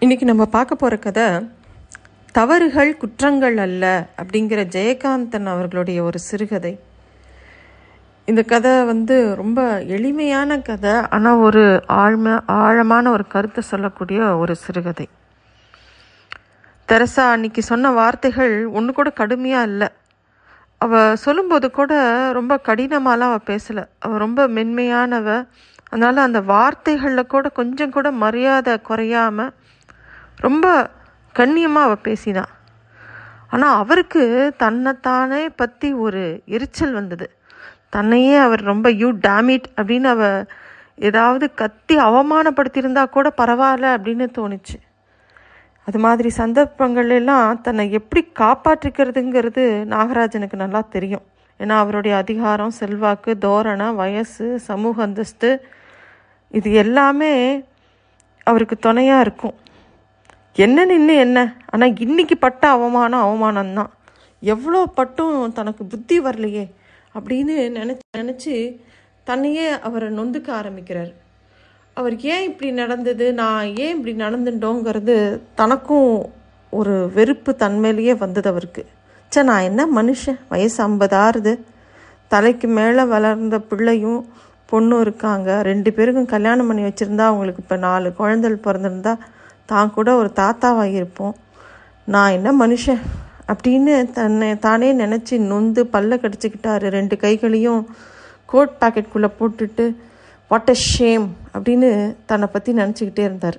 இன்னைக்கு நம்ம பார்க்க போகிற கதை தவறுகள் குற்றங்கள் அல்ல அப்படிங்கிற ஜெயகாந்தன் அவர்களுடைய ஒரு சிறுகதை இந்த கதை வந்து ரொம்ப எளிமையான கதை ஆனால் ஒரு ஆழ்ம ஆழமான ஒரு கருத்தை சொல்லக்கூடிய ஒரு சிறுகதை தெரசா அன்னைக்கு சொன்ன வார்த்தைகள் ஒன்று கூட கடுமையாக இல்லை அவள் சொல்லும்போது கூட ரொம்ப கடினமாலாம் அவள் பேசலை அவள் ரொம்ப மென்மையானவ அதனால் அந்த வார்த்தைகளில் கூட கொஞ்சம் கூட மரியாதை குறையாம ரொம்ப கண்ணியமாக அவள் பேசினான் ஆனால் அவருக்கு தன்னைத்தானே பற்றி ஒரு எரிச்சல் வந்தது தன்னையே அவர் ரொம்ப யூ டேமிட் அப்படின்னு அவ ஏதாவது கத்தி அவமானப்படுத்தியிருந்தா கூட பரவாயில்ல அப்படின்னு தோணுச்சு அது மாதிரி சந்தர்ப்பங்கள் எல்லாம் தன்னை எப்படி காப்பாற்றிக்கிறதுங்கிறது நாகராஜனுக்கு நல்லா தெரியும் ஏன்னா அவருடைய அதிகாரம் செல்வாக்கு தோரணை வயசு சமூக அந்தஸ்து இது எல்லாமே அவருக்கு துணையாக இருக்கும் என்ன நின்று என்ன ஆனால் இன்னைக்கு பட்ட அவமானம் அவமானம்தான் எவ்வளோ பட்டும் தனக்கு புத்தி வரலையே அப்படின்னு நினச்சி நினச்சி தன்னையே அவரை நொந்துக்க ஆரம்பிக்கிறார் அவர் ஏன் இப்படி நடந்தது நான் ஏன் இப்படி நடந்துட்டோங்கிறது தனக்கும் ஒரு வெறுப்பு தன்மையிலேயே வந்தது அவருக்கு சே நான் என்ன மனுஷன் வயசு ஐம்பது ஆறுது தலைக்கு மேலே வளர்ந்த பிள்ளையும் பொண்ணும் இருக்காங்க ரெண்டு பேருக்கும் கல்யாணம் பண்ணி வச்சுருந்தா அவங்களுக்கு இப்போ நாலு குழந்தைகள் பிறந்திருந்தா தான் கூட ஒரு தாத்தாவாக இருப்போம் நான் என்ன மனுஷன் அப்படின்னு தன்னை தானே நினச்சி நொந்து பல்ல கடிச்சிக்கிட்டாரு ரெண்டு கைகளையும் கோட் பாக்கெட்குள்ளே போட்டுட்டு வாட் அ ஷேம் அப்படின்னு தன்னை பற்றி நினச்சிக்கிட்டே இருந்தார்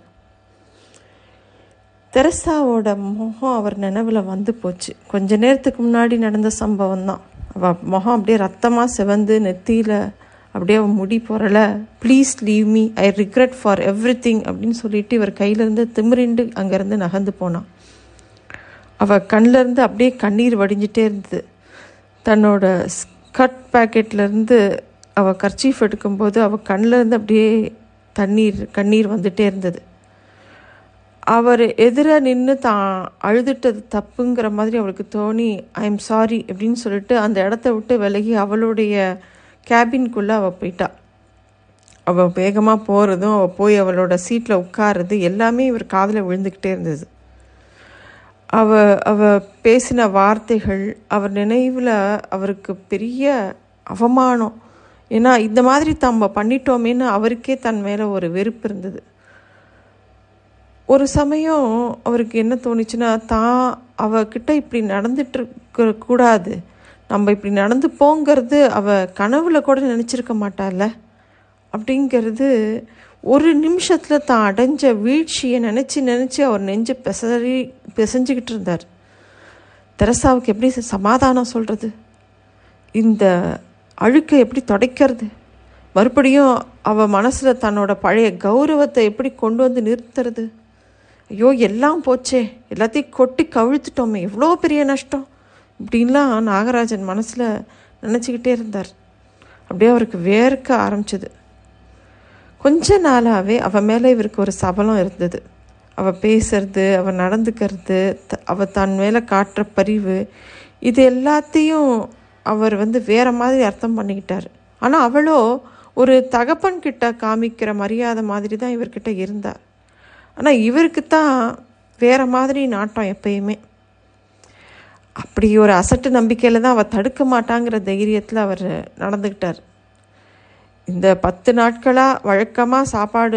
தெரசாவோட முகம் அவர் நினைவில் வந்து போச்சு கொஞ்ச நேரத்துக்கு முன்னாடி நடந்த சம்பவம் தான் அவள் முகம் அப்படியே ரத்தமாக செவந்து நெத்தியில் அப்படியே அவன் முடி போகிறல please leave me I regret for everything அப்படின்னு சொல்லிட்டு இவர் கையிலேருந்து திமிரிண்டு அங்கேருந்து நகர்ந்து போனான் அவள் கண்ணிலேருந்து அப்படியே கண்ணீர் வடிஞ்சிட்டே இருந்தது தன்னோட ஸ்கர்ட் பேக்கெட்லேருந்து அவள் கர்ச்சீஃப் எடுக்கும்போது அவள் கண்ணிலேருந்து அப்படியே தண்ணீர் கண்ணீர் வந்துட்டே இருந்தது அவர் எதிர நின்று தான் அழுதுட்டது தப்புங்கிற மாதிரி அவளுக்கு தோணி ஐ எம் சாரி அப்படின்னு சொல்லிட்டு அந்த இடத்த விட்டு விலகி அவளுடைய கேபின்குள்ளே அவள் போயிட்டா அவள் வேகமாக போகிறதும் அவள் போய் அவளோட சீட்டில் உட்காருறது எல்லாமே இவர் காதில் விழுந்துக்கிட்டே இருந்தது அவ அவ பேசின வார்த்தைகள் அவர் நினைவில் அவருக்கு பெரிய அவமானம் ஏன்னா இந்த மாதிரி நம்ம பண்ணிட்டோமேன்னு அவருக்கே தன் மேலே ஒரு வெறுப்பு இருந்தது ஒரு சமயம் அவருக்கு என்ன தோணுச்சுன்னா தான் அவகிட்ட இப்படி நடந்துட்டு இருக்க கூடாது நம்ம இப்படி நடந்து போங்கிறது அவ கனவுல கூட நினச்சிருக்க மாட்டால அப்படிங்கிறது ஒரு நிமிஷத்தில் தான் அடைஞ்ச வீழ்ச்சியை நினச்சி நினச்சி அவர் நெஞ்சு பெசரி பிசைஞ்சுக்கிட்டு இருந்தார் தெரசாவுக்கு எப்படி சமாதானம் சொல்கிறது இந்த அழுக்கை எப்படி துடைக்கிறது மறுபடியும் அவள் மனசில் தன்னோட பழைய கௌரவத்தை எப்படி கொண்டு வந்து நிறுத்துறது ஐயோ எல்லாம் போச்சே எல்லாத்தையும் கொட்டி கவிழ்த்துட்டோமே எவ்வளோ பெரிய நஷ்டம் இப்படின்லாம் நாகராஜன் மனசில் நினச்சிக்கிட்டே இருந்தார் அப்படியே அவருக்கு வேர்க்க ஆரம்பிச்சது கொஞ்ச நாளாகவே அவள் மேலே இவருக்கு ஒரு சபலம் இருந்தது அவள் பேசுறது அவள் நடந்துக்கிறது த அவள் தன் மேலே காட்டுற பரிவு இது எல்லாத்தையும் அவர் வந்து வேற மாதிரி அர்த்தம் பண்ணிக்கிட்டார் ஆனால் அவளோ ஒரு தகப்பன் கிட்ட காமிக்கிற மரியாதை மாதிரி தான் இவர்கிட்ட இருந்தார் ஆனால் இவருக்கு தான் வேற மாதிரி நாட்டம் எப்பயுமே அப்படி ஒரு அசட்டு நம்பிக்கையில் தான் அவள் தடுக்க மாட்டாங்கிற தைரியத்தில் அவர் நடந்துக்கிட்டார் இந்த பத்து நாட்களாக வழக்கமாக சாப்பாடு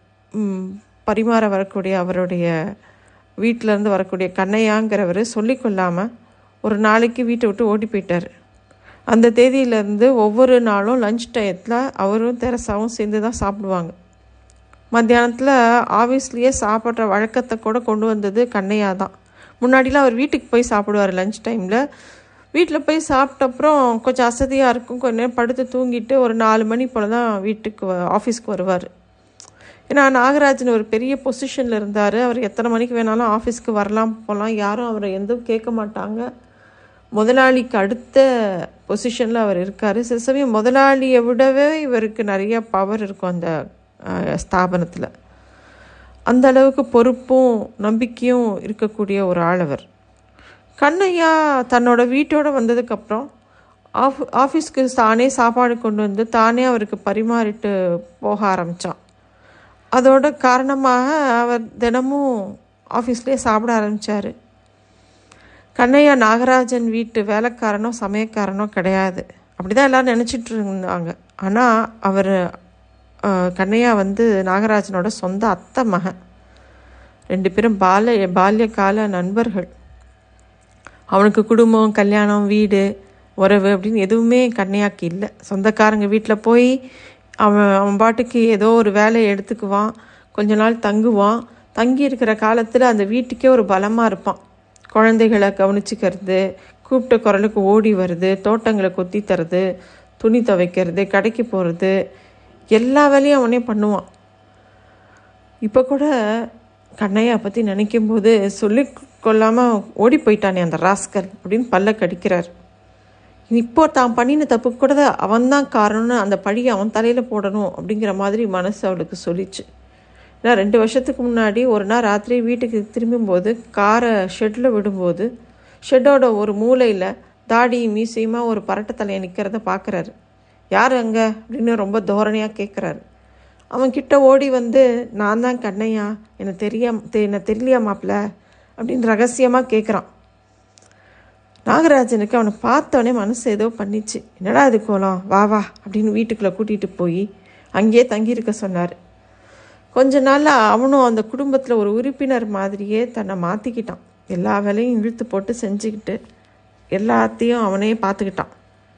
பரிமாற வரக்கூடிய அவருடைய வீட்டிலேருந்து வரக்கூடிய கண்ணையாங்கிறவர் சொல்லிக்கொள்ளாமல் ஒரு நாளைக்கு வீட்டை விட்டு ஓடி போயிட்டார் அந்த தேதியிலேருந்து ஒவ்வொரு நாளும் லஞ்ச் டயத்தில் அவரும் தெரசாவும் சேர்ந்து தான் சாப்பிடுவாங்க மத்தியானத்தில் ஆஃபீஸ்லேயே சாப்பிட்ற வழக்கத்தை கூட கொண்டு வந்தது கண்ணையா தான் முன்னாடிலாம் அவர் வீட்டுக்கு போய் சாப்பிடுவார் லஞ்ச் டைமில் வீட்டில் போய் சாப்பிட்டப்புறம் கொஞ்சம் அசதியாக இருக்கும் கொஞ்ச நேரம் படுத்து தூங்கிட்டு ஒரு நாலு மணி போல் தான் வீட்டுக்கு ஆஃபீஸ்க்கு வருவார் ஏன்னா நாகராஜன் ஒரு பெரிய பொசிஷனில் இருந்தார் அவர் எத்தனை மணிக்கு வேணாலும் ஆஃபீஸ்க்கு வரலாம் போகலாம் யாரும் அவரை எதுவும் கேட்க மாட்டாங்க முதலாளிக்கு அடுத்த பொசிஷனில் அவர் இருக்கார் சில சமயம் முதலாளியை விடவே இவருக்கு நிறைய பவர் இருக்கும் அந்த ஸ்தாபனத்தில் அந்த அளவுக்கு பொறுப்பும் நம்பிக்கையும் இருக்கக்கூடிய ஒரு ஆள் அவர் கண்ணையா தன்னோட வீட்டோட வந்ததுக்கப்புறம் ஆஃப் ஆஃபீஸ்க்கு தானே சாப்பாடு கொண்டு வந்து தானே அவருக்கு பரிமாறிட்டு போக ஆரம்பித்தான் அதோட காரணமாக அவர் தினமும் ஆஃபீஸ்லேயே சாப்பிட ஆரம்பித்தார் கண்ணையா நாகராஜன் வீட்டு வேலைக்காரனோ சமயக்காரனோ கிடையாது அப்படி தான் எல்லோரும் நினச்சிட்டு இருந்தாங்க ஆனால் அவர் கண்ணையா வந்து நாகராஜனோட சொந்த அத்தை மகன் ரெண்டு பேரும் பால்ய பால்ய கால நண்பர்கள் அவனுக்கு குடும்பம் கல்யாணம் வீடு உறவு அப்படின்னு எதுவுமே கண்ணையாக்கு இல்லை சொந்தக்காரங்க வீட்டில் போய் அவன் அவன் பாட்டுக்கு ஏதோ ஒரு வேலையை எடுத்துக்குவான் கொஞ்ச நாள் தங்குவான் தங்கி இருக்கிற காலத்தில் அந்த வீட்டுக்கே ஒரு பலமாக இருப்பான் குழந்தைகளை கவனிச்சுக்கிறது கூப்பிட்ட குரலுக்கு ஓடி வருது தோட்டங்களை கொத்தி தர்றது துணி துவைக்கிறது கடைக்கு போகிறது எல்லா வேலையும் அவனே பண்ணுவான் இப்போ கூட கண்ணையா பற்றி நினைக்கும் போது சொல்லி கொள்ளாமல் ஓடி போயிட்டானே அந்த ராஸ்கல் அப்படின்னு பல்ல கடிக்கிறார் இப்போ தான் பண்ணின தப்பு கூட அவன்தான் காரணம்னு அந்த பழியை அவன் தலையில் போடணும் அப்படிங்கிற மாதிரி மனசு அவளுக்கு சொல்லிச்சு ஏன்னா ரெண்டு வருஷத்துக்கு முன்னாடி ஒரு நாள் ராத்திரி வீட்டுக்கு திரும்பும்போது காரை ஷெட்டில் விடும்போது ஷெட்டோட ஒரு மூலையில் தாடி மீசையுமா ஒரு பரட்டை தலையை நிற்கிறத பார்க்குறாரு யார் அங்கே அப்படின்னு ரொம்ப தோரணையாக கேட்குறாரு அவன் கிட்ட ஓடி வந்து நான் தான் கண்ணையா என்னை தெரியா தெ என்ன தெரியலையா மாப்பிள்ள அப்படின்னு ரகசியமாக கேட்குறான் நாகராஜனுக்கு அவனை பார்த்தோன்னே மனசு ஏதோ பண்ணிச்சு என்னடா இது கோலம் வா வா அப்படின்னு வீட்டுக்குள்ளே கூட்டிகிட்டு போய் அங்கேயே தங்கியிருக்க சொன்னார் கொஞ்ச நாளில் அவனும் அந்த குடும்பத்தில் ஒரு உறுப்பினர் மாதிரியே தன்னை மாற்றிக்கிட்டான் எல்லா வேலையும் இழுத்து போட்டு செஞ்சுக்கிட்டு எல்லாத்தையும் அவனே பார்த்துக்கிட்டான்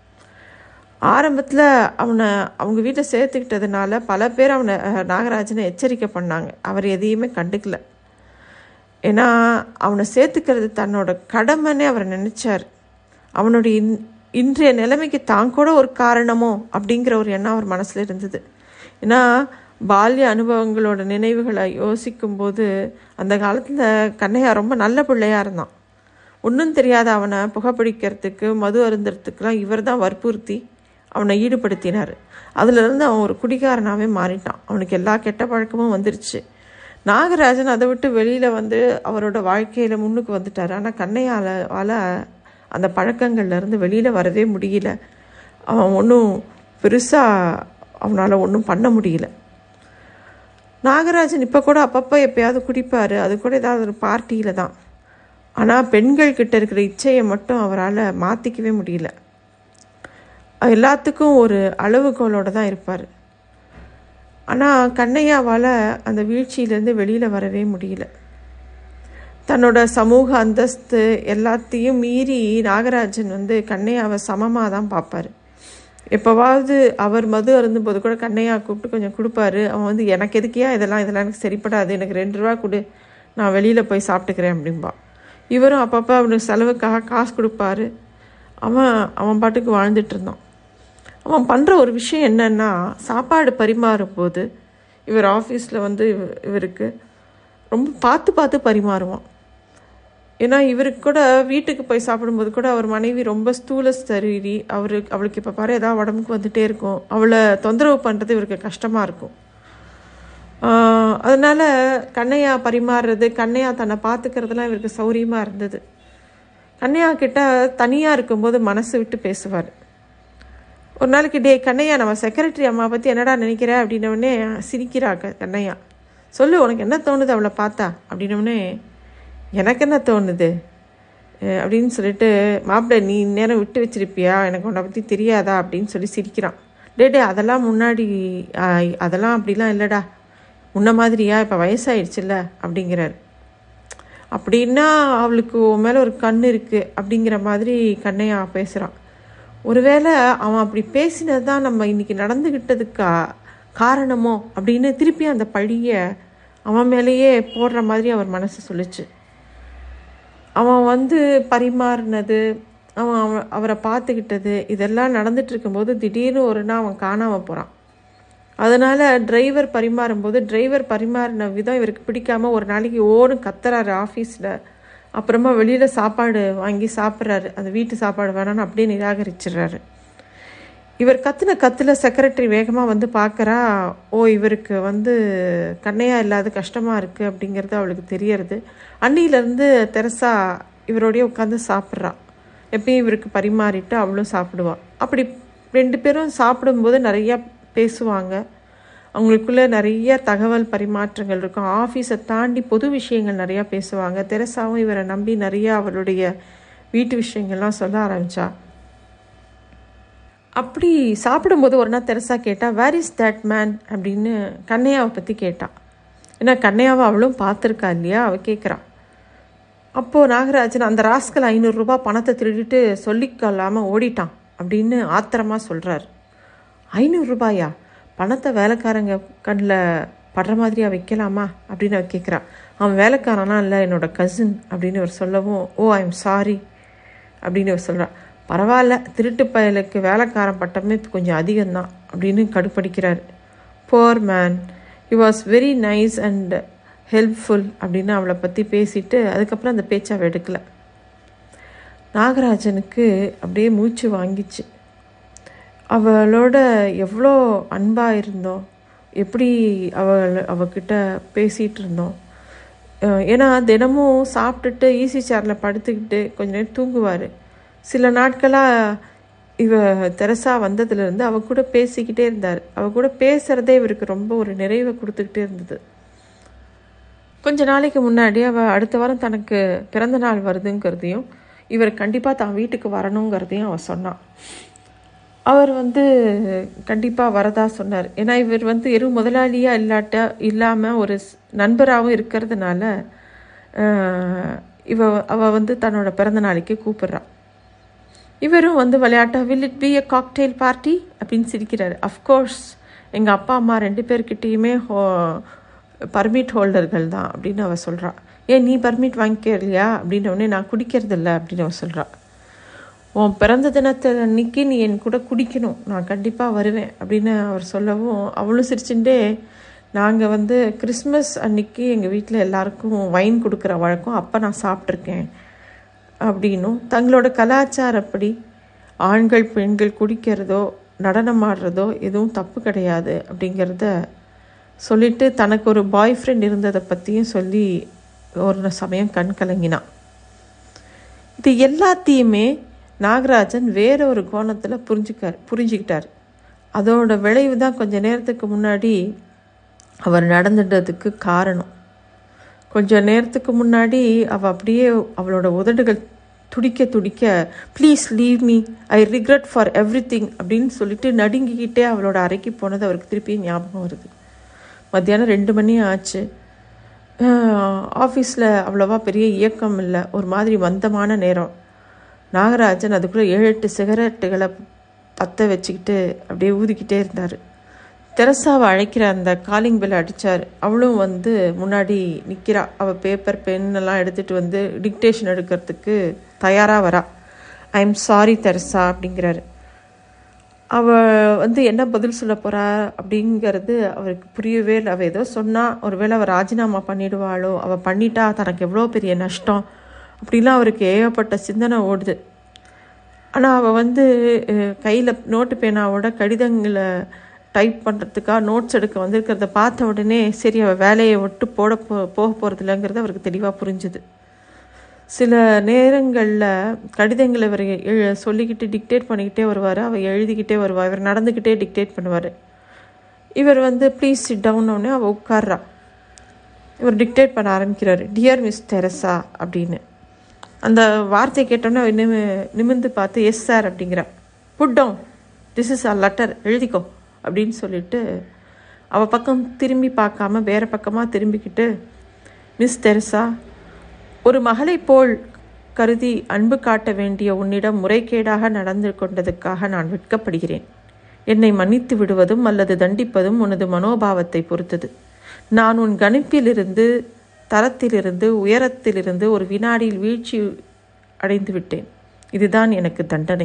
ஆரம்பத்தில் அவனை அவங்க வீட்டை சேர்த்துக்கிட்டதுனால பல பேர் அவனை அஹ், நாகராஜனை எச்சரிக்கை பண்ணாங்க அவர் எதையுமே கண்டுக்கல ஏன்னா அவனை சேர்த்துக்கிறது தன்னோட கடமைன்னே அவர் நினச்சார் அவனுடைய இன் இன்றைய நிலைமைக்கு தான் கூட ஒரு காரணமோ அப்படிங்கிற ஒரு எண்ணம் அவர் மனசில் இருந்தது ஏன்னா பால்ய அனுபவங்களோட நினைவுகளை யோசிக்கும்போது அந்த காலத்தில் கண்ணையா ரொம்ப நல்ல பிள்ளையாக இருந்தான் ஒன்றும் தெரியாத அவனை புகைப்பிடிக்கிறதுக்கு மது அருந்துறதுக்கெலாம் இவர் தான் வற்புறுத்தி அவனை ஈடுபடுத்தினார் அதுலேருந்து அவன் ஒரு குடிகாரனாகவே மாறிட்டான் அவனுக்கு எல்லா கெட்ட பழக்கமும் வந்துருச்சு நாகராஜன் அதை விட்டு வெளியில் வந்து அவரோட வாழ்க்கையில் முன்னுக்கு வந்துட்டார் ஆனால் கண்ணையால் அந்த பழக்கங்கள்லேருந்து வெளியில் வரவே முடியல அவன் ஒன்றும் பெருசாக அவனால் ஒன்றும் பண்ண முடியல நாகராஜன் இப்போ கூட அப்பப்போ எப்பயாவது குடிப்பார் அது கூட ஏதாவது ஒரு பார்ட்டியில் தான் ஆனால் பெண்கள் கிட்ட இருக்கிற இச்சையை மட்டும் அவரால் மாற்றிக்கவே முடியல எல்லாத்துக்கும் ஒரு அளவுகோலோட தான் இருப்பார் ஆனால் கண்ணையாவால் அந்த வீழ்ச்சியிலேருந்து வெளியில் வரவே முடியல தன்னோட சமூக அந்தஸ்து எல்லாத்தையும் மீறி நாகராஜன் வந்து கண்ணையாவை சமமாக தான் பார்ப்பார் எப்போவாவது அவர் மது அருந்தும்போது கூட கண்ணையா கூப்பிட்டு கொஞ்சம் கொடுப்பாரு அவன் வந்து எனக்கு எதுக்கியா இதெல்லாம் இதெல்லாம் எனக்கு சரிப்படாது எனக்கு ரெண்டு ரூபா கொடு நான் வெளியில் போய் சாப்பிட்டுக்கிறேன் அப்படின்பா இவரும் அப்பப்போ அவனுக்கு செலவுக்காக காசு கொடுப்பாரு அவன் அவன் பாட்டுக்கு வாழ்ந்துட்டு இருந்தான் அவன் பண்ணுற ஒரு விஷயம் என்னன்னா சாப்பாடு பரிமாறும் போது இவர் ஆஃபீஸில் வந்து இவ- இவருக்கு ரொம்ப பார்த்து பார்த்து பரிமாறுவான் ஏன்னா இவருக்கு கூட வீட்டுக்கு போய் சாப்பிடும்போது கூட அவர் மனைவி ரொம்ப ஸ்தூல சரீரி அவருக்கு அவளுக்கு இப்போ பாரு ஏதாவது உடம்புக்கு வந்துட்டே இருக்கும் அவளை தொந்தரவு பண்ணுறது இவருக்கு கஷ்டமாக இருக்கும் ஆஹ் அதனால கண்ணையா பரிமாறுறது கண்ணையா தன்னை பார்த்துக்கிறதுலாம் இவருக்கு சௌரியமாக இருந்தது கண்ணையா கிட்ட தனியாக இருக்கும்போது மனசு விட்டு பேசுவார் ஒரு நாளைக்கு டே கண்ணையா நம்ம செக்ரட்டரி அம்மா பற்றி என்னடா நினைக்கிற அப்படின்னவுடனே சிரிக்கிறா க- கண்ணையா சொல்லு உனக்கு என்ன தோணுது அவளை பார்த்தா அப்படின்னவுடனே எனக்கு என்ன தோணுது அஹ் அப்படின்னு சொல்லிட்டு மாப்பிள்ளை நீ நேரம் விட்டு வச்சிருப்பியா எனக்கு உன்னை பற்றி தெரியாதா அப்படின்னு சொல்லி சிரிக்கிறான் டே டே அதெல்லாம் முன்னாடி ஆஹ், அதெல்லாம் அப்படிலாம் இல்லைடா முன்ன மாதிரியா இப்போ வயசாயிடுச்சுல்ல அப்படிங்கிறாரு அப்படின்னா அவளுக்கு உன் மேலே ஒரு கண் இருக்குது அப்படிங்கிற மாதிரி கண்ணையா பேசுகிறான் ஒருவேளை அவன் அப்படி பேசினது தான் நம்ம இன்னைக்கு நடந்துக்கிட்டதுக்கா காரணமோ அப்படின்னு திருப்பி அந்த பழியை அவன் மேலேயே போடுற மாதிரி அவர் மனசு சொல்லுச்சு அவன் வந்து பரிமாறினது அவன் அவ- அவரை பார்த்துக்கிட்டது இதெல்லாம் நடந்துட்டு இருக்கும்போது திடீர்னு ஒரு நாள் அவன் காணாமல் போகிறான் அதனால் டிரைவர் பரிமாறும்போது டிரைவர் பரிமாறின விதம் இவருக்கு பிடிக்காம ஒரு நாளைக்கு ஓடு கத்துறாரு ஆஃபீஸில் அப்புறமா வெளியில் சாப்பாடு வாங்கி சாப்பிட்றாரு அந்த வீட்டு சாப்பாடு வேணாம்னு அப்படியே நிராகரிச்சிடுறாரு இவர் கத்துன கத்துல செக்ரட்டரி வேகமாக வந்து பார்க்கறா ஓ இவருக்கு வந்து கண்ணையா இல்லாத கஷ்டமாக இருக்குது அப்படிங்கிறது அவளுக்கு தெரியறது அன்னியிலேருந்து தெரசா இவரோடய உட்காந்து சாப்பிட்றா எப்பயும் இவருக்கு பரிமாறிட்டு அவளும் சாப்பிடுவா அப்படி ரெண்டு பேரும் சாப்பிடும்போது நிறையா பேசுவாங்க அவங்களுக்குள்ள நிறைய தகவல் பரிமாற்றங்கள் இருக்கும் ஆஃபீஸை தாண்டி பொது விஷயங்கள் நிறையா பேசுவாங்க தெரசாவும் இவரை நம்பி நிறைய அவருடைய வீட்டு விஷயங்கள்லாம் சொல்ல ஆரம்பிச்சா அப்படி சாப்பிடும்போது ஒரு நாள் தெரசா கேட்டா வேர் இஸ் தட் மேன் அப்படின்னு கண்ணையாவை பற்றி கேட்டா ஏன்னா கண்ணையாவை அவளும் பார்த்துருக்கா இல்லையா அவள் கேட்குறான் அப்போது நாகராஜன் அந்த ராஸ்கல் ஐநூறுரூபா பணத்தை திருடிட்டு சொல்லிக்கொள்ளாமல் ஓடிட்டான் அப்படின்னு ஆத்திரமாக சொல்கிறார் ஐநூறுரூபாயா பணத்தை வேலைக்காரங்க கண்ணில் படுற மாதிரியா வைக்கலாமா அப்படின்னு அவ கேட்குறான் அவன் வேலைக்காரனா இல்லை என்னோட கசின் அப்படின்னு அவர் சொல்லவும் ஓ ஐ எம் சாரி அப்படின்னு அவர் சொல்கிறான் பரவாயில்ல திருட்டு பயலுக்கு வேலைக்காரன் பட்டமே கொஞ்சம் அதிகம்தான் அப்படின்னு கடுப்படிக்கிறார் poor man he was very nice and helpful அப்படின்னு அவளை பற்றி பேசிட்டு அதுக்கப்புறம் அந்த பேச்சை அவள் எடுக்கலை நாகராஜனுக்கு அப்படியே மூச்சு வாங்கிச்சு அவளோட எவ்வளோ அன்பாக இருந்தோம் எப்படி அவள் அவகிட்ட பேசிகிட்டு இருந்தோம் அஹ் ஏன்னா தினமும் சாப்பிட்டுட்டு ஈசி சேரில் படுத்துக்கிட்டு கொஞ்ச நேரம் தூங்குவார் சில நாட்களாக இவ தெரசா வந்ததுலேருந்து அவ கூட பேசிக்கிட்டே இருந்தார் அவ கூட பேசுகிறதே இவருக்கு ரொம்ப ஒரு நிறைவை கொடுத்துக்கிட்டே இருந்தது கொஞ்ச நாளைக்கு முன்னாடி அவள் அடுத்த வாரம் தனக்கு பிறந்த நாள் வருதுங்கிறதையும் இவர் கண்டிப்பாக தான் வீட்டுக்கு வரணுங்கிறதையும் அவள் சொன்னான் அவர் வந்து கண்டிப்பாக வரதா சொன்னார் ஏன்னா இவர் வந்து எரு முதலாளியாக இல்லாட்ட இல்லாமல் ஒரு ஸ்- நண்பராகவும் இருக்கிறதுனால ஆஹ், இவ அவள் வந்து தன்னோட பிறந்த நாளைக்கு கூப்பிடுறா இவரும் வந்து விளையாட்டா will it be a cocktail party அப்படின்னு சிரிக்கிறாரு அஃப்கோர்ஸ் எங்கள் அப்பா அம்மா ரெண்டு பேர்கிட்டேயுமே ஹோ பர்மிட் ஹோல்டர்கள் தான் அப்படின்னு அவ சொல்கிறா ஏன் நீ பர்மிட் வாங்கிக்கலையா அப்படின்ன உடனே நான் குடிக்கிறது இல்லை அப்படின்னு அவ சொல்கிறா உன் பிறந்த தினத்தை அன்னைக்கு நீ என் கூட குடிக்கணும் நான் கண்டிப்பாக வருவேன் அப்படின்னு அவர் சொல்லவும் அவளும் சிரிச்சுட்டே நாங்கள் வந்து கிறிஸ்மஸ் அன்னைக்கு எங்கள் வீட்டில் எல்லாருக்கும் வைன் கொடுக்குற வழக்கம் அப்போ நான் சாப்பிட்ருக்கேன் அப்படின்னும் தங்களோட கலாச்சாரப்படி ஆண்கள் பெண்கள் குடிக்கிறதோ நடனம் ஆடுறதோ எதுவும் தப்பு கிடையாது அப்படிங்கிறத சொல்லிட்டு தனக்கு ஒரு பாய் ஃப்ரெண்ட் இருந்ததை பற்றியும் சொல்லி ஒரு சமயம் கண் கலங்கினான் இது எல்லாத்தையுமே நாகராஜன் வேற ஒரு கோணத்தில் புரிஞ்சுக்கார் புரிஞ்சுக்கிட்டார் அதோட விளைவு தான் கொஞ்ச நேரத்துக்கு முன்னாடி அவர் நடந்துட்டதுக்கு காரணம் கொஞ்ச நேரத்துக்கு முன்னாடி அவள் அப்படியே அவளோட உதடுகள் துடிக்க துடிக்க please leave me I regret for everything அப்படின்னு சொல்லிட்டு நடுங்கிக்கிட்டே அவளோட அறைக்கு போனது அவருக்கு திருப்பி ஞாபகம் வருது மத்தியானம் ரெண்டு மணி ஆச்சு ஆஃபீஸில் அவ்வளோவா பெரிய இயக்கம் இல்லை ஒரு மாதிரி மந்தமான நேரம் நாகராஜன் அதுக்குள்ளே ஏழு எட்டு சிகரெட்டுகளை பற்ற வச்சுக்கிட்டு அப்படியே ஊதிக்கிட்டே இருந்தார் தெரசாவை அழைக்கிற அந்த காலிங் பெல் அடித்தார் அவளும் வந்து முன்னாடி நிற்கிறா அவள் பேப்பர் பென் எல்லாம் எடுத்துகிட்டு வந்து டிக்டேஷன் எடுக்கிறதுக்கு தயாராக வரா ஐ எம் சாரி தெரசா அப்படிங்கிறாரு அவள் வந்து என்ன பதில் சொல்ல போறா அப்படிங்கிறது அவருக்கு புரியவே இல்லை அவள் ஏதோ சொன்னா ஒருவேளை அவள் ராஜினாமா பண்ணிடுவாளோ அவள் பண்ணிட்டா தனக்கு எவ்வளோ பெரிய நஷ்டம் அப்படிலாம் அவருக்கு ஏகப்பட்ட சிந்தனை ஓடுது ஆனால் அவள் வந்து கையில் நோட்டு பேனாவோட கடிதங்களை டைப் பண்ணுறதுக்காக நோட்ஸ் எடுக்க வந்திருக்கிறத பார்த்த உடனே சரி அவள் வேலையை விட்டு போட போ போக போகிறதில்லங்கிறது அவருக்கு தெளிவாக புரிஞ்சுது சில நேரங்களில் கடிதங்களை இவர் எழு சொல்லிக்கிட்டு டிக்டேட் பண்ணிக்கிட்டே வருவார் அவர் எழுதிக்கிட்டே வருவார் இவர் நடந்துக்கிட்டே டிக்டேட் பண்ணுவார் இவர் வந்து ப்ளீஸ் சிட் டவுன்னொடனே அவள் உட்கார்றா இவர் டிக்டேட் பண்ண ஆரம்பிக்கிறாரு டியர் மிஸ் தெரசா அப்படின்னு அந்த வார்த்தை கேட்டோன்னே அவ நிமி நிமிர்ந்து பார்த்து எஸ் சார் அப்படிங்கிறா put down this is a letter எழுதிக்கோ அப்படின்னு சொல்லிட்டு அவள் பக்கம் திரும்பி பார்க்காம வேற பக்கமாக திரும்பிக்கிட்டு மிஸ் தெரசா ஒரு மகளைப் போல் கருதி அன்பு காட்ட வேண்டிய உன்னிடம் முறைகேடாக நடந்து கொண்டதுக்காக நான் வெட்கப்படுகிறேன் என்னை மன்னித்து விடுவதும் அல்லது தண்டிப்பதும் உனது மனோபாவத்தை பொறுத்தது நான் உன் கணிப்பிலிருந்து தரத்திலிருந்து உயரத்திலிருந்து ஒரு வினாடியில் வீழ்ச்சி அடைந்து விட்டேன் இதுதான் எனக்கு தண்டனை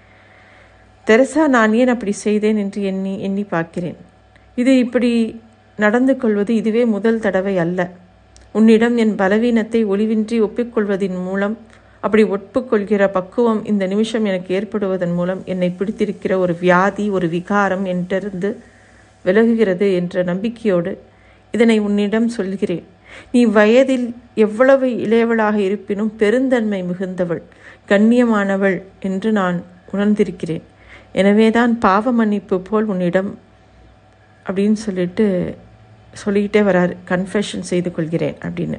தெரசா நான் ஏன் அப்படி செய்தேன் என்று எண்ணி எண்ணி பார்க்கிறேன் இது இப்படி நடந்து கொள்வது இதுவே முதல் தடவை அல்ல உன்னிடம் என் பலவீனத்தை ஒளிவின்றி ஒப்பிக்கொள்வதின் மூலம் அப்படி ஒப்புக்கொள்கிற பக்குவம் இந்த நிமிஷம் எனக்கு ஏற்படுவதன் மூலம் என்னை பிடித்திருக்கிற ஒரு வியாதி ஒரு விகாரம் என்றிருந்து விலகுகிறது என்ற நம்பிக்கையோடு இதனை உன்னிடம் சொல்கிறேன் நீ வயதில் எவ்வளவு இளையவளாக இருப்பினும் பெருந்தன்மை மிகுந்தவள் கண்ணியமானவள் என்று நான் உணர்ந்திருக்கிறேன் எனவேதான் பாவ மன்னிப்பு போல் உன்னிடம் அப்படின்னு சொல்லிட்டு சொல்லிக்கிட்டே வராரு கன்ஃபெஷன் செய்து கொள்கிறேன் அப்படின்னு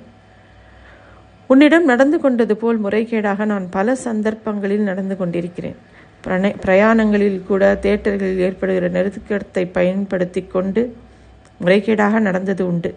உன்னிடம் நடந்து கொண்டது போல் முறைகேடாக நான் பல சந்தர்ப்பங்களில் நடந்து கொண்டிருக்கிறேன் பிரண பிரயாணங்களில் கூட தேட்டர்களில் ஏற்படுகிற நெருக்கத்தை பயன்படுத்தி கொண்டு முறைகேடாக நடந்தது உண்டு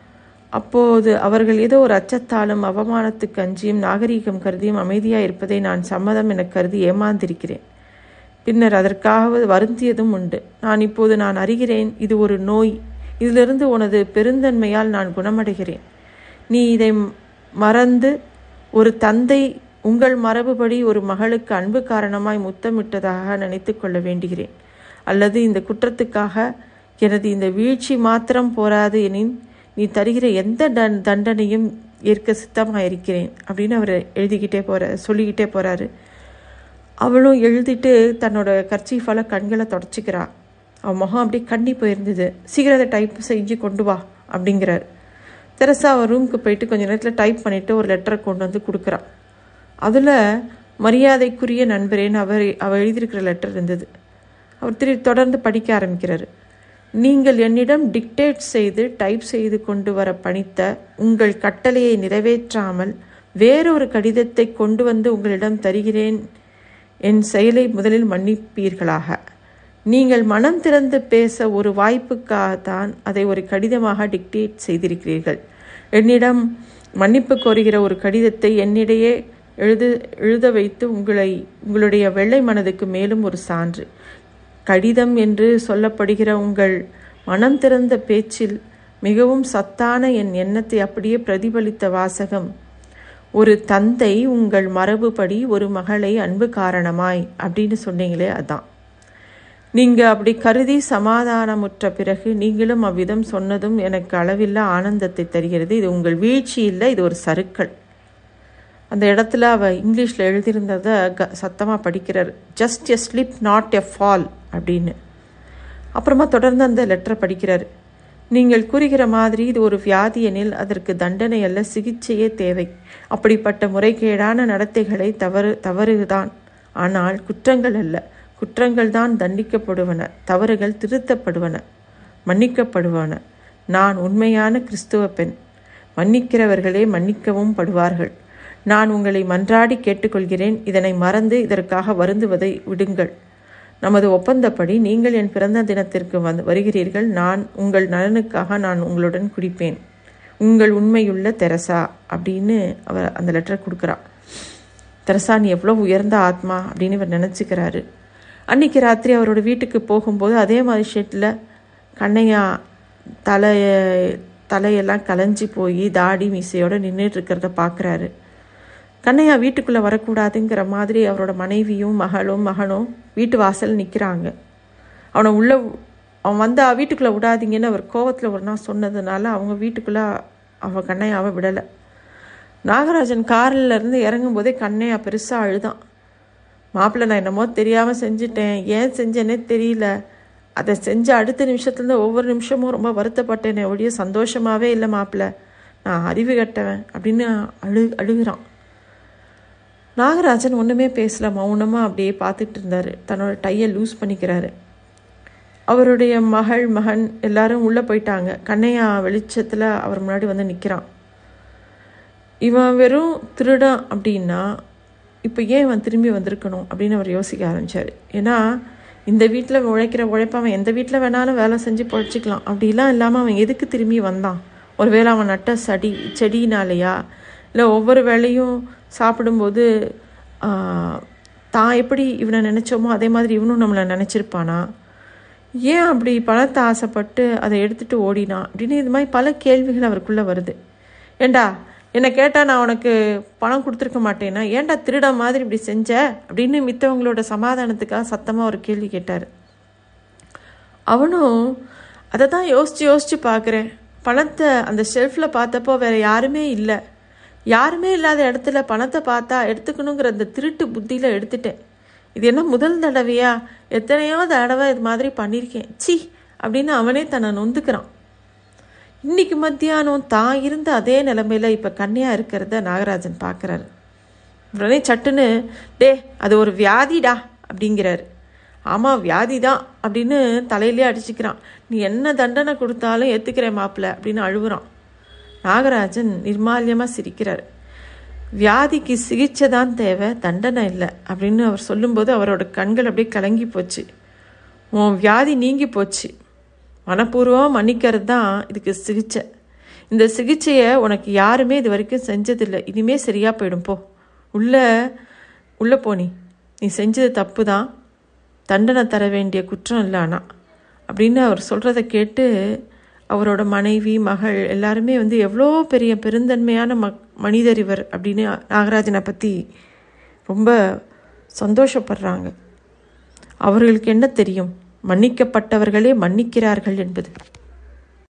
அப்போது அவர்கள் ஏதோ ஒரு அச்சத்தாலும் அவமானத்துக்கு அஞ்சியும் நாகரீகம் கருதியும் அமைதியாக இருப்பதை நான் சம்மதம் என கருதி ஏமாந்திருக்கிறேன் பின்னர் அதற்காக வருந்தியதும் உண்டு நான் இப்போது நான் அறிகிறேன் இது ஒரு நோய் இதிலிருந்து உனது பெருந்தன்மையால் நான் குணமடைகிறேன் நீ இதை மறந்து ஒரு தந்தை உங்கள் மரபுபடி ஒரு மகளுக்கு அன்பு காரணமாய் முத்தமிட்டதாக நினைத்து கொள்ள வேண்டுகிறேன் அல்லது இந்த குற்றத்துக்காக எனது இந்த வீழ்ச்சி மாத்திரம் போராது எனின் நீ தருகிற எந்த தண் தண்டனையும் ஏற்க சித்தமாக இருக்கிறேன் அப்படின்னு அவர் எழுதிக்கிட்டே போற சொல்லிக்கிட்டே போகிறாரு அவளும் எழுதிட்டு தன்னோட கர்ச்சீஃபால கண்களை தொடச்சிக்கிறா அவன் முகம் அப்படியே கண்ணி போயிருந்தது சீக்கிரம் அதை டைப் செஞ்சு கொண்டு வா அப்படிங்கிறார் தெரசா அவன் ரூமுக்கு போயிட்டு கொஞ்ச நேரத்தில் டைப் பண்ணிவிட்டு ஒரு லெட்டரை கொண்டு வந்து கொடுக்குறான் அதில் மரியாதைக்குரிய நண்பரேன்னு அவர் அவள் எழுதியிருக்கிற லெட்டர் இருந்தது அவர் திரும்பி தொடர்ந்து படிக்க ஆரம்பிக்கிறாரு நீங்கள் என்னிடம் டிக்டேட் செய்து டைப் செய்து கொண்டு வர பணித்த உங்கள் கட்டளையை நிறைவேற்றாமல் வேறொரு கடிதத்தை கொண்டு வந்து உங்களிடம் தருகிறேன் என் செயலை முதலில் மன்னிப்பீர்களாக நீங்கள் மனம் திறந்து பேச ஒரு வாய்ப்புக்காகத்தான் அதை ஒரு கடிதமாக டிக்டேட் செய்திருக்கிறீர்கள் என்னிடம் மன்னிப்பு கோருகிற ஒரு கடிதத்தை என்னிடையே எழுது எழுத வைத்து உங்களை உங்களுடைய வெள்ளை மனதுக்கு மேலும் ஒரு சான்று கடிதம் என்று சொல்லப்படுகிற உங்கள் மனம் திறந்த பேச்சில் மிகவும் சத்தான என் எண்ணத்தை அப்படியே பிரதிபலித்த வாசகம் ஒரு தந்தை உங்கள் மரபுபடி ஒரு மகளை அன்பு காரணமாய் அப்படின்னு சொன்னீங்களே அதான் நீங்க அப்படி கருதி சமாதானமுற்ற பிறகு நீங்களும் அவ்விதம் சொன்னதும் எனக்கு அளவில்லா ஆனந்தத்தை தருகிறது இது உங்கள் வீழ்ச்சி இல்லை இது ஒரு சருக்கள் அந்த இடத்துல அவ இங்கிலீஷில் எழுதியிருந்ததை க சத்தமாக படிக்கிறார் just a slip not a fall அப்படின்னு அப்புறமா தொடர்ந்து அந்த லெட்டரை படிக்கிறார் நீங்கள் கூறுகிற மாதிரி இது ஒரு வியாதி எனில் அதற்கு தண்டனை அல்ல சிகிச்சையே தேவை அப்படிப்பட்ட முறைகேடான நடத்தைகளை தவறு தவறுதான் ஆனால் குற்றங்கள் அல்ல குற்றங்கள் தான் தண்டிக்கப்படுவன தவறுகள் திருத்தப்படுவன மன்னிக்கப்படுவன நான் உண்மையான கிறிஸ்துவ பெண் மன்னிக்கிறவர்களே மன்னிக்கவும் படுவார்கள் நான் உங்களை மன்றாடி கேட்டுக்கொள்கிறேன் இதனை மறந்து இதற்காக வருந்துவதை விடுங்கள் நமது ஒப்பந்தப்படி நீங்கள் என் பிறந்த தினத்திற்கு வந்து வருகிறீர்கள் நான் உங்கள் நலனுக்காக நான் உங்களுடன் குடிப்பேன் உங்கள் உண்மையுள்ள தெரசா அப்படின்னு அவர் அந்த லெட்டரை கொடுக்குறா தெரசா நீ எவ்வளோ உயர்ந்த ஆத்மா அப்படின்னு இவர் நினச்சிக்கிறாரு அன்னைக்கு ராத்திரி அவரோட வீட்டுக்கு போகும்போது அதே மாதிரி ஷெட்டில் கண்ணையா தலைய தலையெல்லாம் கலைஞ்சி போய் தாடி மீசையோடு நின்றுட்டு இருக்கிறத பார்க்குறாரு கண்ணையா வீட்டுக்குள்ளே வரக்கூடாதுங்கிற மாதிரி அவரோட மனைவியும் மகளும் மகனும் வீட்டு வாசல் நிற்கிறாங்க அவனை உள்ள அவன் வந்தா வீட்டுக்குள்ளே விடாதீங்கன்னு அவர் கோவத்தில் ஒரு நாள் சொன்னதுனால அவங்க வீட்டுக்குள்ளே அவன் கண்ணையாவை விடலை நாகராஜன் காரில் இருந்து இறங்கும் போதே கண்ணையா பெருசாக அழுதான் மாப்பிள்ளை நான் என்னமோ தெரியாமல் செஞ்சுட்டேன் ஏன் செஞ்சேனே தெரியல அதை செஞ்ச அடுத்த நிமிஷத்துலேருந்து ஒவ்வொரு நிமிஷமும் ரொம்ப வருத்தப்பட்டேனே ஒழிய சந்தோஷமாகவே இல்லை மாப்பிள்ளை நான் அறிவு கட்டவன் அப்படின்னு அழு அழுகிறான் நாகராஜன் ஒன்றுமே பேசல மௌனமாக அப்படியே பார்த்துட்டு இருந்தார் தன்னோட டையை லூஸ் பண்ணிக்கிறாரு அவருடைய மகள் மகன் எல்லாரும் உள்ளே போயிட்டாங்க கண்ணையா வெளிச்சத்தில் அவர் முன்னாடி வந்து நிற்கிறான் இவன் வெறும் திருடன் அப்படின்னா இப்போ ஏன் இவன் திரும்பி வந்திருக்கணும் அப்படின்னு அவர் யோசிக்க ஆரம்பித்தார் ஏன்னா இந்த வீட்டில் உழைக்கிற உழைப்ப அவன் எந்த வீட்டில் வேணாலும் வேலை செஞ்சு பொழைச்சிக்கலாம் அப்படிலாம் இல்லாமல் அவன் எதுக்கு திரும்பி வந்தான் ஒருவேளை அவன் நட்ட சடி செடினாலையா இல்லை ஒவ்வொரு வேலையும் சாப்பிடும்போது தான் எப்படி இவனை நினச்சோமோ அதே மாதிரி இவனும் நம்மளை நினச்சிருப்பானா ஏன் அப்படி பணத்தை ஆசைப்பட்டு அதை எடுத்துகிட்டு ஓடினான் அப்படின்னு இது மாதிரி பல கேள்விகள் அவருக்குள்ளே வருது ஏண்டா என்னை கேட்டால் நான் உனக்கு பணம் கொடுத்துருக்க மாட்டேன்னா ஏன்டா திருட மாதிரி இப்படி செஞ்ச அப்படின்னு மித்தவங்களோட சமாதானத்துக்காக சத்தமாக ஒரு கேள்வி கேட்டார் அவனும் அதை தான் யோசித்து யோசித்து பார்க்குறேன் பணத்தை அந்த ஷெல்ஃபில் பார்த்தப்போ வேறு யாருமே இல்லை யாருமே இல்லாத இடத்துல பணத்தை பார்த்தா எடுத்துக்கணுங்கிற அந்த திருட்டு புத்தியில் எடுத்துட்டேன் இது என்ன முதல் தடவையா எத்தனையோ தடவை இது மாதிரி பண்ணியிருக்கேன் சி அப்படின்னு அவனே தன்னை நொந்துக்கிறான் இன்னைக்கு மத்தியானம் தான் இருந்த அதே நிலைமையில் இப்போ கன்னியாக இருக்கிறத நாகராஜன் பார்க்குறாரு உடனே சட்டுன்னு டே அது ஒரு வியாதிடா அப்படிங்கிறாரு ஆமாம் வியாதி தான் அப்படின்னு தலையிலே அடிச்சுக்கிறான் நீ என்ன தண்டனை கொடுத்தாலும் ஏற்றுக்கிறேன் மாப்பிள்ள அப்படின்னு அழுகுறான் நாகராஜன் நிர்மால்யமாக சிரிக்கிறார் வியாதிக்கு சிகிச்சை தான் தேவை தண்டனை இல்லை அப்படின்னு அவர் சொல்லும்போது அவரோட கண்கள் அப்படியே கலங்கி போச்சு உன் வியாதி நீங்கி போச்சு மனப்பூர்வமாக மன்னிக்கிறது தான் இதுக்கு சிகிச்சை இந்த சிகிச்சையை உனக்கு யாருமே இது வரைக்கும் செஞ்சதில்லை இனிமே சரியாக போயிடும் போ உள்ளே உள்ளே போனி நீ செஞ்சது தப்பு தான் தண்டனை தர வேண்டிய குற்றம் இல்லை ஆனால் அப்படின்னு அவர் சொல்கிறத கேட்டு அவரோட மனைவி மகள் எல்லாருமே வந்து எவ்வளோ பெரிய பெருந்தன்மையான ம மனிதர் இவர் அப்படின்னு நாகராஜனை பற்றி ரொம்ப சந்தோஷப்படுறாங்க அவர்களுக்கு என்ன தெரியும் மன்னிக்கப்பட்டவர்களே மன்னிக்கிறார்கள் என்பது